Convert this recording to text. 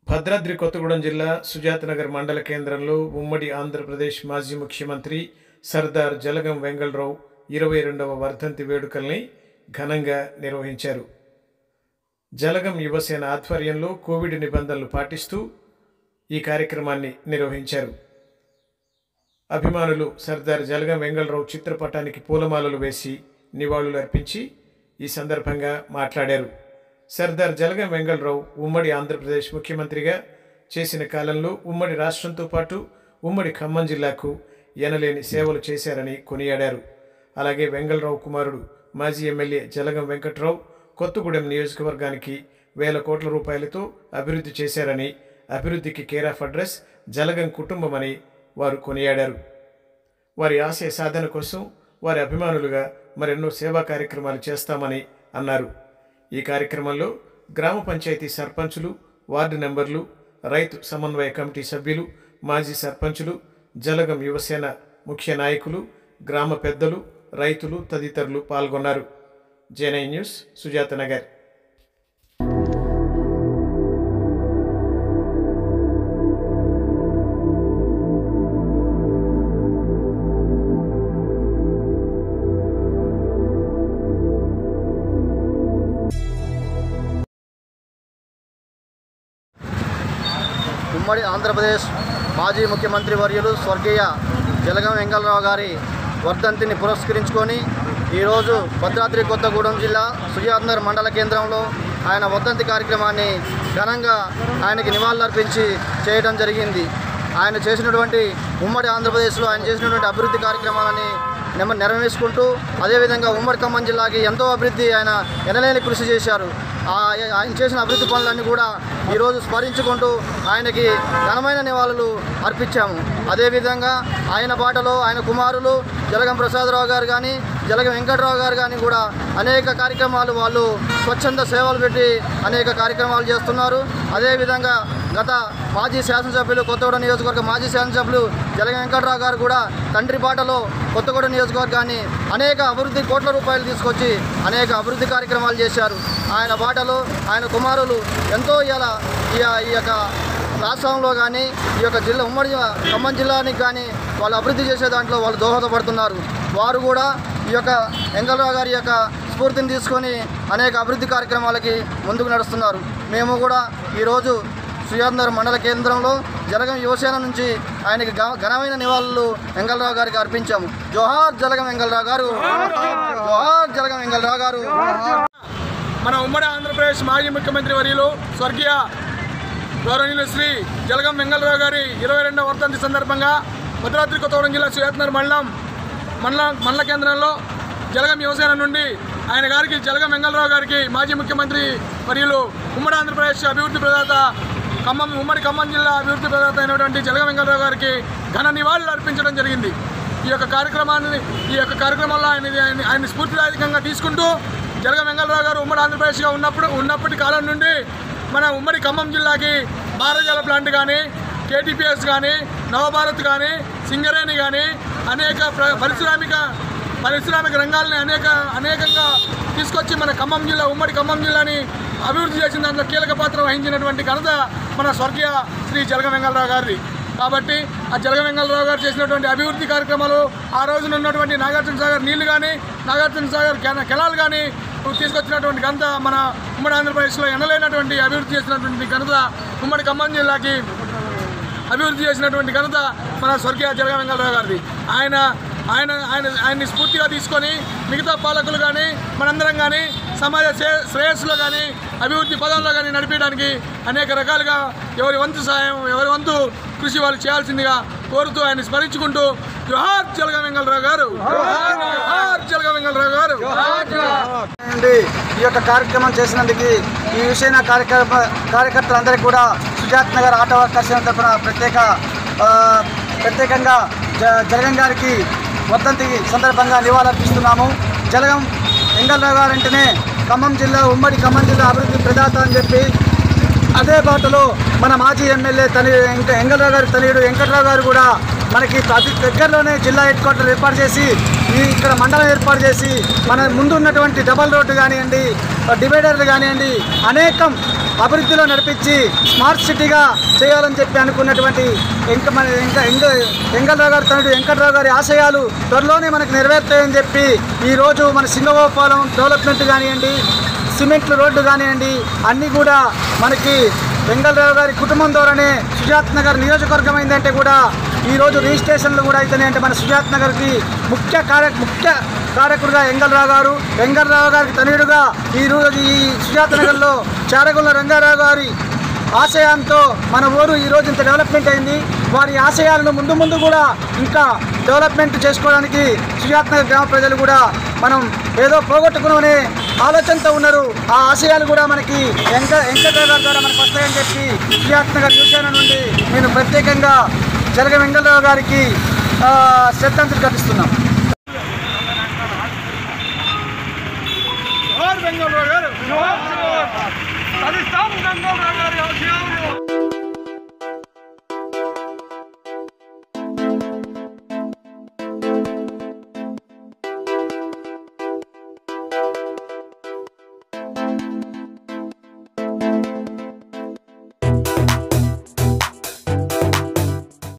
భద్రాద్రి కొత్తగూడెం జిల్లా సుజాతనగర్ మండల కేంద్రంలో ఉమ్మడి ఆంధ్రప్రదేశ్ మాజీ ముఖ్యమంత్రి సర్దార్ జలగం వెంగళరావు ఇరవై రెండవ వర్ధంతి వేడుకల్ని ఘనంగా నిర్వహించారు జలగం యువసేన ఆధ్వర్యంలో కోవిడ్ నిబంధనలు పాటిస్తూ ఈ కార్యక్రమాన్ని నిర్వహించారు అభిమానులు సర్దార్ జలగం వెంగళరావు చిత్రపటానికి పూలమాలలు వేసి నివాళులు అర్పించి ఈ సందర్భంగా మాట్లాడారు సర్దార్ జలగం వెంగళరావు ఉమ్మడి ఆంధ్రప్రదేశ్ ముఖ్యమంత్రిగా చేసిన కాలంలో ఉమ్మడి రాష్ట్రంతో పాటు ఉమ్మడి ఖమ్మం జిల్లాకు ఎనలేని సేవలు చేశారని కొనియాడారు అలాగే వెంగళరావు కుమారుడు మాజీ ఎమ్మెల్యే జలగం వెంకట్రావు కొత్తగూడెం నియోజకవర్గానికి వేల కోట్ల రూపాయలతో అభివృద్ధి చేశారని అభివృద్ధికి కేర్ ఆఫ్ అడ్రస్ జలగం కుటుంబమని వారు కొనియాడారు వారి ఆశయ సాధన కోసం వారి అభిమానులుగా మరెన్నో సేవా కార్యక్రమాలు చేస్తామని అన్నారు ఈ కార్యక్రమంలో గ్రామ పంచాయతీ సర్పంచులు వార్డు మెంబర్లు రైతు సమన్వయ కమిటీ సభ్యులు మాజీ సర్పంచులు జలగం యువసేన ముఖ్య నాయకులు గ్రామ పెద్దలు రైతులు తదితరులు పాల్గొన్నారు జేనై న్యూస్ సుజాత నగర్ ఉమ్మడి ఆంధ్రప్రదేశ్ మాజీ ముఖ్యమంత్రి వర్యులు స్వర్గీయ జలగం వెంగళరావు గారి వర్ధంతిని పురస్కరించుకొని ఈరోజు భద్రాద్రి కొత్తగూడెం జిల్లా సుజాత్నగర్ మండల కేంద్రంలో ఆయన వర్ధంతి కార్యక్రమాన్ని ఘనంగా ఆయనకి నివాళులర్పించి చేయడం జరిగింది ఆయన చేసినటువంటి ఉమ్మడి ఆంధ్రప్రదేశ్లో ఆయన చేసినటువంటి అభివృద్ధి కార్యక్రమాలని నెమ నెరవేర్చుకుంటూ అదేవిధంగా ఉమ్మడి ఖమ్మం జిల్లాకి ఎంతో అభివృద్ధి ఆయన ఎనలేని కృషి చేశారు ఆ ఆయన చేసిన అభివృద్ధి పనులన్నీ కూడా ఈరోజు స్మరించుకుంటూ ఆయనకి ఘనమైన నివాళులు అర్పించాము అదేవిధంగా ఆయన బాటలో ఆయన కుమారులు జలగం ప్రసాదరావు గారు కానీ జలగం వెంకటరావు గారు కానీ కూడా అనేక కార్యక్రమాలు వాళ్ళు స్వచ్ఛంద సేవలు పెట్టి అనేక కార్యక్రమాలు చేస్తున్నారు అదేవిధంగా గత మాజీ శాసనసభ్యులు కొత్తగూడెం నియోజకవర్గ మాజీ శాసనసభ్యులు జలగం వెంకటరావు గారు కూడా తండ్రి బాటలో కొత్తగూడెం నియోజకవర్గాన్ని అనేక అభివృద్ధి కోట్ల రూపాయలు తీసుకొచ్చి అనేక అభివృద్ధి కార్యక్రమాలు చేశారు ఆయన బాటలో ఆయన కుమారులు ఎంతో ఇలా ఈ ఈ యొక్క రాష్ట్రంలో కానీ ఈ యొక్క జిల్లా ఉమ్మడి ఖమ్మం జిల్లానికి కానీ వాళ్ళు అభివృద్ధి చేసే దాంట్లో వాళ్ళు దోహదపడుతున్నారు వారు కూడా ఈ యొక్క వెంకటరావు గారి యొక్క స్ఫూర్తిని తీసుకొని అనేక అభివృద్ధి కార్యక్రమాలకి ముందుకు నడుస్తున్నారు మేము కూడా ఈరోజు సుయాద్నగర్ మండల కేంద్రంలో జలగం యువసేన నుంచి ఆయనకి ఘ- ఘనమైన నివాళులు వెంగళరావు గారికి అర్పించాము జోహార్ జలగం వెంగళరావు గారు జోహార్ జలగం వెంగళరావు గారు మన ఉమ్మడి ఆంధ్రప్రదేశ్ మాజీ ముఖ్యమంత్రి వర్యులు స్వర్గీయ గౌరవనీయులు శ్రీ జలగం వెంగళరావు గారి ఇరవై రెండవ వర్ధంతి సందర్భంగా భద్రాద్రి కొత్తగూడెం జిల్లా సుయాత్నగర్ మండలం మండల మండల కేంద్రంలో జలగం యువసేన నుండి ఆయన గారికి జలగం వెంగళరావు గారికి మాజీ ముఖ్యమంత్రి వర్యులు ఉమ్మడి ఆంధ్రప్రదేశ్ అభివృద్ధి ప్రదాత ఖమ్మం ఉమ్మడి ఖమ్మం జిల్లా అభివృద్ధి ప్రదాత అయినటువంటి జలగం వెంగళరావు గారికి ఘన నివాళులు అర్పించడం జరిగింది ఈ యొక్క కార్యక్రమాన్ని ఈ యొక్క కార్యక్రమంలో ఆయన ఆయన ఆయన స్ఫూర్తిదాయకంగా తీసుకుంటూ జలగ వెంగళరావు గారు ఉమ్మడి ఆంధ్రప్రదేశ్గా ఉన్నప్పుడు ఉన్నప్పటి కాలం నుండి మన ఉమ్మడి ఖమ్మం జిల్లాకి భారజల ప్లాంట్ కానీ కేటీపీఎస్ కానీ నవభారత్ కానీ సింగరేణి కానీ అనేక ప్ర- పారిశ్రామిక పారిశ్రామిక రంగాల్ని అనేక అనేకంగా తీసుకొచ్చి మన ఖమ్మం జిల్లా ఉమ్మడి ఖమ్మం జిల్లాని అభివృద్ధి చేసిన దాంట్లో కీలక పాత్ర వహించినటువంటి ఘనత మన స్వర్గీయ శ్రీ జలగ వెంగళరావు గారిది కాబట్టి ఆ జలగ వెంగళరావు గారు చేసినటువంటి అభివృద్ధి కార్యక్రమాలు ఆ రోజున ఉన్నటువంటి నాగార్జున సాగర్ నీళ్లు కానీ నాగార్జున సాగర్ కెన- కెనాల్ కానీ తీసుకొచ్చినటువంటి ఘనత మన ఉమ్మడి ఆంధ్రప్రదేశ్లో ఎనలేనటువంటి అభివృద్ధి చేసినటువంటి ఘనత ఉమ్మడి ఖమ్మం జిల్లాకి అభివృద్ధి చేసినటువంటి ఘనత మన స్వర్గీయ జలగ వెంగళరావు గారిది ఆయన ఆయన ఆయన ఆయన్ని స్ఫూర్తిగా తీసుకొని మిగతా పాలకులు కానీ మనందరం కానీ సమాజ శ్రే- శ్రేయస్సులో కానీ అభివృద్ధి పదంలో కానీ నడిపించడానికి అనేక రకాలుగా ఎవరి వంతు సాయం ఎవరి వంతు కృషి వాళ్ళు చేయాల్సిందిగా కోరుతూ ఆయన స్మరించుకుంటూ జోహార్ జలగ వెంగళరావు గారు జోహార్ జలగ వెంగళరావు గారు నుండి ఈ యొక్క కార్యక్రమం చేసినందుకు ఈ విషయ కార్యక్రమ కార్యకర్తలందరికీ కూడా సుజాత్ నగర్ ఆటో వర్కర్స్ తరఫున ప్రత్యేక ఆ, ప్రత్యేకంగా జ జలగం గారికి వర్ధంతి సందర్భంగా నివాళులర్పిస్తున్నాము జలగం వెంగళరావు గారు అంటేనే ఖమ్మం జిల్లా ఉమ్మడి ఖమ్మం జిల్లా అభివృద్ధి ప్రదాత అని చెప్పి అదే బాటలో మన మాజీ ఎమ్మెల్యే తని వెంక వెంకటరావు గారి తనయుడు వెంకటరావు గారు కూడా మనకి అతి దగ్గరలోనే జిల్లా హెడ్ క్వార్టర్ ఏర్పాటు చేసి ఈ ఇక్కడ మండలం ఏర్పాటు చేసి మన ముందు ఉన్నటువంటి డబల్ రోడ్డు కానివ్వండి డివైడర్లు కానివ్వండి అనేకం అభివృద్ధిలో నడిపించి స్మార్ట్ సిటీగా చేయాలని చెప్పి అనుకున్నటువంటి వెంక మన వెంక ఎంగ వెంకటరావు గారి తనుడు వెంకటరావు గారి ఆశయాలు త్వరలోనే మనకు నెరవేరుతాయని చెప్పి ఈరోజు మన సింగగోపాలం డెవలప్మెంట్ కానివ్వండి సిమెంట్లు రోడ్డు కానివ్వండి అన్నీ కూడా మనకి వెంగళరావు గారి కుటుంబం ద్వారానే సుజాత్ నగర్ నియోజకవర్గం అయిందంటే కూడా ఈరోజు రిజిస్ట్రేషన్లు కూడా అయితేనే అంటే మన సుజాత్ నగర్కి ముఖ్య కార్య ముఖ్య కారకుడుగా వెంగళరావు గారు వెంగళరావు గారికి తనయుడుగా ఈరోజు ఈ సుజాత నగర్లో చారగొల్ల రంగారావు గారి ఆశయంతో మన ఊరు ఈరోజు ఇంత డెవలప్మెంట్ అయింది వారి ఆశయాలను ముందు ముందు కూడా ఇంకా డెవలప్మెంట్ చేసుకోవడానికి సుజాత్ నగర్ గ్రామ ప్రజలు కూడా మనం ఏదో పోగొట్టుకునే ఆలోచనతో ఉన్నారు ఆ ఆశయాలు కూడా మనకి వెంక వెంకటరావు గారి ద్వారా మనకు వస్తాయని చెప్పి సుజాత్ నగర్ యువసేన నుండి నేను ప్రత్యేకంగా జలగ వెంకటరావు గారికి ఆ, శ్రద్ధాంజలి ఘటిస్తున్నాం జోహార్ బెంగళూరు గారు జోహార్ జోహార్ సాధిస్తాం బెంగళూరు గారి ఆశయాలు